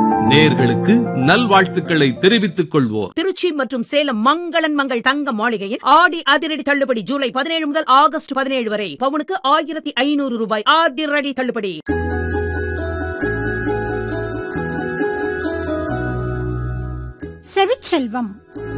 நேர்களுக்கு நல்வாழ்த்துக்களை தெரிவித்துக் கொள்வோர் திருச்சி மற்றும் சேலம் மங்களன் மங்கள் தங்க மாளிகையில் ஆடி அதிரடி தள்ளுபடி ஜூலை பதினேழு முதல் ஆகஸ்ட் பதினேழு வரை பவுனுக்கு ஆயிரத்தி ஐநூறு ரூபாய் அதிரடி தள்ளுபடி செவிச்செல்வம்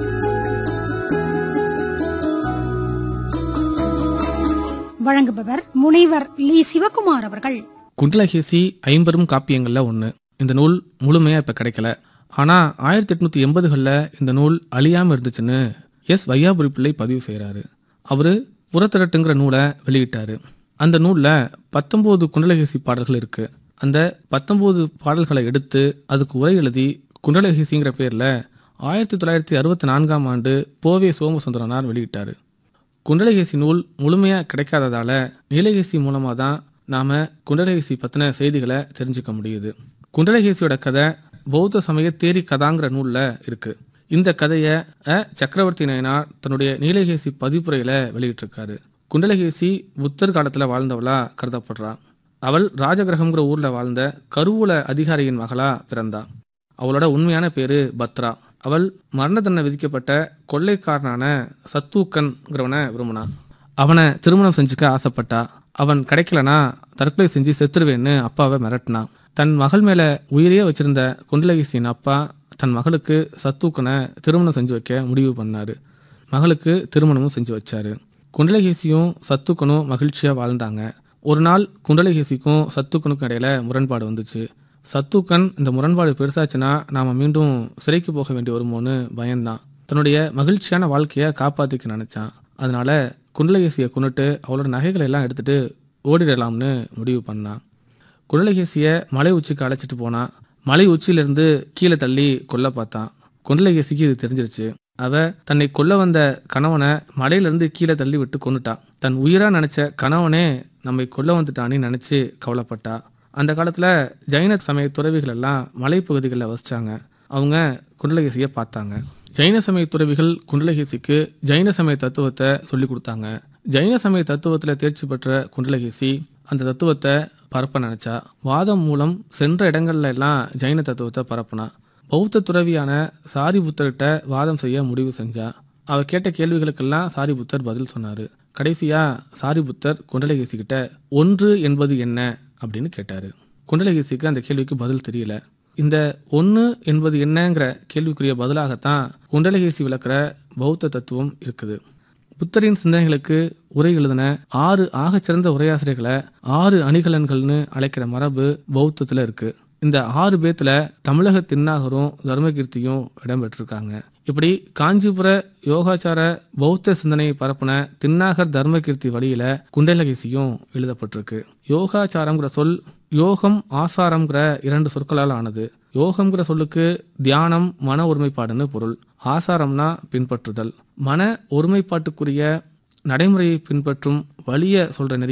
வழங்குபவர் முனைவர் லீ சிவகுமார் அவர்கள் குண்டலகேசி ஐம்பெரும் காப்பியங்கள்ல ஒன்று இந்த நூல் முழுமையா இப்ப கிடைக்கல ஆனா ஆயிரத்தி எட்நூத்தி எண்பதுகளில் இந்த நூல் அழியாம இருந்துச்சுன்னு எஸ் வையாபுரி பிள்ளை பதிவு செய்றாரு அவரு புறத்திரட்டுங்கிற நூலை வெளியிட்டாரு அந்த நூல்ல பத்தொன்பது குண்டலகேசி பாடல்கள் இருக்கு அந்த பத்தொன்பது பாடல்களை எடுத்து அதுக்கு உரை எழுதி குண்டலகேசிங்கிற பேர்ல ஆயிரத்தி தொள்ளாயிரத்தி அறுபத்தி நான்காம் ஆண்டு போவே சோமசுந்தரனார் வெளியிட்டாரு குண்டலகேசி நூல் முழுமையா கிடைக்காததால நீலகேசி மூலமா தான் நாம குண்டலகேசி பத்தின செய்திகளை தெரிஞ்சுக்க முடியுது குண்டலகேசியோட கதை பௌத்த சமய தேரி கதாங்கிற நூல்ல இருக்கு இந்த கதையை அ. சக்கரவர்த்தி நாயனார் தன்னுடைய நீலகேசி பதிப்புரையில வெளியிட்டிருக்காரு குண்டலகேசி புத்தர் காலத்துல வாழ்ந்தவளா கருதப்படுறா அவள் ராஜகிரகம்ங்கிற ஊர்ல வாழ்ந்த கருவூல அதிகாரியின் மகளா பிறந்தா அவளோட உண்மையான பேரு பத்ரா அவள் மரண தண்டனை விதிக்கப்பட்ட கொள்ளைக்காரனான சத்தூக்கன்கிறவனை விரும்பினான் அவனை திருமணம் செஞ்சுக்க ஆசைப்பட்டா அவன் கிடைக்கலனா தற்கொலை செஞ்சு செத்துருவேன்னு அப்பாவை மிரட்டினான் தன் மகள் மேல உயிரையே வச்சிருந்த குண்டலகேசியின் அப்பா தன் மகளுக்கு சத்தூக்கனை திருமணம் செஞ்சு வைக்க முடிவு பண்ணாரு மகளுக்கு திருமணமும் செஞ்சு வச்சாரு குண்டலகேசியும் சத்துக்கனும் மகிழ்ச்சியா வாழ்ந்தாங்க ஒரு நாள் குண்டலகேசிக்கும் சத்துக்கனுக்கும் இடையில முரண்பாடு வந்துச்சு சத்துக்கன் இந்த முரண்பாடு பெருசாச்சுன்னா நாம மீண்டும் சிறைக்கு போக வேண்டி வருமோன்னு பயந்தான் தன்னுடைய மகிழ்ச்சியான வாழ்க்கையை காப்பாத்திக்க நினைச்சான் அதனால குண்டலகேசியை கொண்டுட்டு அவளோட நகைகளை எல்லாம் எடுத்துட்டு ஓடிடலாம்னு முடிவு பண்ணான் குண்டலகேசிய மலை உச்சிக்கு அழைச்சிட்டு போனான் மலை உச்சியிலிருந்து கீழே தள்ளி கொல்ல பார்த்தான் குண்டலகேசிக்கு இது தெரிஞ்சிருச்சு அவ தன்னை கொல்ல வந்த கணவனை மலையிலிருந்து கீழே தள்ளி விட்டு கொன்னுட்டா தன் உயிரா நினைச்ச கணவனே நம்மை கொல்ல வந்துட்டான்னு நினைச்சு கவலைப்பட்டா அந்த காலத்துல ஜைன சமய துறவிகள் எல்லாம் மலைப்பகுதிகளில் வசிச்சாங்க அவங்க குண்டலகேசியை பார்த்தாங்க ஜைன சமய துறவிகள் குண்டலகேசிக்கு ஜைன சமய தத்துவத்தை சொல்லி கொடுத்தாங்க ஜைன சமய தத்துவத்துல தேர்ச்சி பெற்ற குண்டலகேசி அந்த தத்துவத்தை பரப்ப நினைச்சா வாதம் மூலம் சென்ற இடங்கள்ல எல்லாம் ஜைன தத்துவத்தை பரப்புனா பௌத்த துறவியான சாரிபுத்தர்கிட்ட வாதம் செய்ய முடிவு செஞ்சா அவ கேட்ட கேள்விகளுக்கெல்லாம் சாரிபுத்தர் பதில் சொன்னாரு கடைசியா சாரிபுத்தர் குண்டலகேசி கிட்ட ஒன்று என்பது என்ன அப்படின்னு கேட்டாரு குண்டலகேசிக்கு அந்த கேள்விக்கு பதில் தெரியல இந்த ஒன்று என்பது என்னங்கிற கேள்விக்குரிய பதிலாகத்தான் குண்டலகேசி விளக்குற பௌத்த தத்துவம் இருக்குது புத்தரின் சிந்தனைகளுக்கு உரை எழுதின ஆறு ஆகச்சிறந்த உரையாசிரியர்களை ஆறு அணிகலன்கள்னு அழைக்கிற மரபு பௌத்தத்துல இருக்கு இந்த ஆறு பேத்துல தமிழக தின்னாகரும் தர்மகீர்த்தியும் இடம்பெற்றிருக்காங்க இப்படி காஞ்சிபுர யோகாச்சார பௌத்த சிந்தனையை பரப்புன தின்னாகர் தர்மகீர்த்தி வழியில குண்டலகேசியும் எழுதப்பட்டிருக்கு யோகாச்சாரம்ங்கிற சொல் யோகம் ஆசாரம்ங்கிற இரண்டு சொற்களால் ஆனது யோகம்ங்கிற சொல்லுக்கு தியானம் மன ஒருமைப்பாடுன்னு பொருள் ஆசாரம்னா பின்பற்றுதல் மன ஒருமைப்பாட்டுக்குரிய நடைமுறையை பின்பற்றும் வழிய சொல்ற நெறி